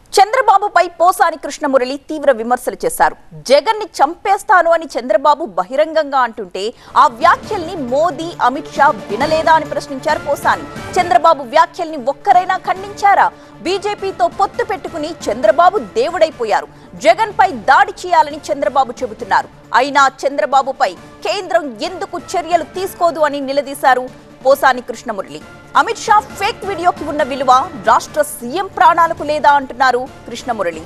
చంద్రబాబుపై పోసాని కృష్ణమురళి తీవ్ర విమర్శలు చేశారు జగన్ ని చంపేస్తాను అని చంద్రబాబు బహిరంగంగా అంటుంటే ఆ వ్యాఖ్యల్ని మోదీ అమిత్ షా వినలేదా అని ప్రశ్నించారు పోసాని చంద్రబాబు వ్యాఖ్యల్ని ఒక్కరైనా ఖండించారా బీజేపీతో పొత్తు పెట్టుకుని చంద్రబాబు దేవుడైపోయారు జగన్ పై దాడి చేయాలని చంద్రబాబు చెబుతున్నారు అయినా చంద్రబాబుపై కేంద్రం ఎందుకు చర్యలు తీసుకోదు అని నిలదీశారు పోసాని కృష్ణమురళి అమిత్ షా ఫేక్ వీడియోకి ఉన్న విలువ రాష్ట్ర సీఎం ప్రాణాలకు లేదా అంటున్నారు కృష్ణమురళి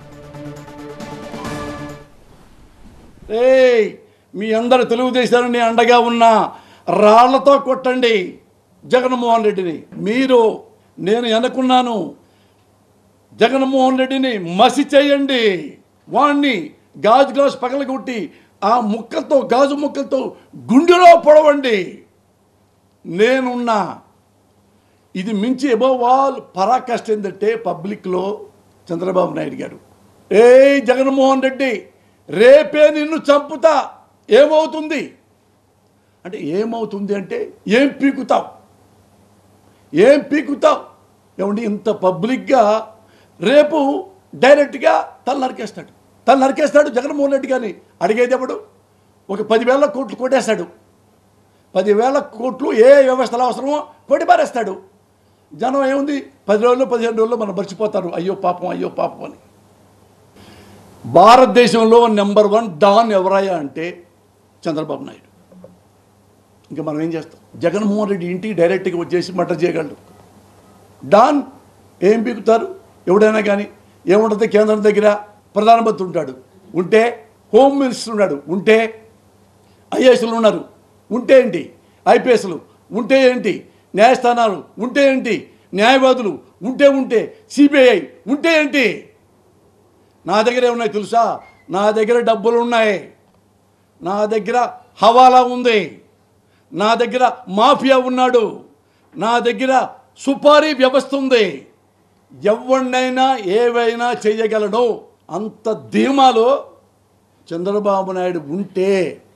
ఏయ్ మీ అందరు తెలుగుదేశాన్ని అండగా ఉన్న రాళ్లతో కొట్టండి జగన్మోహన్ రెడ్డిని మీరు నేను ఎనుకున్నాను జగన్మోహన్ రెడ్డిని మసి చేయండి వాణ్ణి గాజు గ్లాస్ పగలగొట్టి ఆ ముక్కలతో గాజు ముక్కలతో గుండెలో పొడవండి నేనున్నా ఇది మించి అబౌవ్ ఆల్ పరాకాష్ట ఏంటంటే పబ్లిక్లో చంద్రబాబు నాయుడు గారు ఏ జగన్మోహన్ రెడ్డి రేపే నిన్ను చంపుతా ఏమవుతుంది అంటే ఏమవుతుంది అంటే ఏం పీకుతావు ఏం పీకుతావు ఏమండి ఇంత పబ్లిక్గా రేపు డైరెక్ట్గా తల నరికేస్తాడు తల నరికేస్తాడు జగన్మోహన్ రెడ్డి గారిని అడిగేది ఎవడు ఒక పదివేల కోట్లు కొట్టేస్తాడు పదివేల కోట్లు ఏ వ్యవస్థలు అవసరమో కొట్టి పారేస్తాడు జనం ఏముంది పది రోజులు పదిహేను రోజుల్లో మనం మర్చిపోతారు అయ్యో పాపం అయ్యో పాపం అని భారతదేశంలో నెంబర్ వన్ డాన్ ఎవరయ్యా అంటే చంద్రబాబు నాయుడు ఇంకా మనం ఏం చేస్తాం జగన్మోహన్ రెడ్డి ఇంటికి డైరెక్ట్గా వచ్చేసి మటర్ చేయగలడు డాన్ ఏం పీకుతారు ఎవడైనా కానీ ఏముంటుంది కేంద్రం దగ్గర ప్రధానమంత్రి ఉంటాడు ఉంటే హోమ్ మినిస్టర్ ఉన్నాడు ఉంటే ఐఏఎస్లు ఉన్నారు ఉంటే ఏంటి ఐపీఎస్లు ఉంటే ఏంటి న్యాయస్థానాలు ఉంటే ఏంటి న్యాయవాదులు ఉంటే ఉంటే సిబిఐ ఉంటే ఏంటి నా దగ్గర ఏమున్నాయి తెలుసా నా దగ్గర డబ్బులు ఉన్నాయి నా దగ్గర హవాలా ఉంది నా దగ్గర మాఫియా ఉన్నాడు నా దగ్గర సుపారీ వ్యవస్థ ఉంది ఎవరినైనా ఏవైనా చేయగలడు అంత ధీమాలో చంద్రబాబు నాయుడు ఉంటే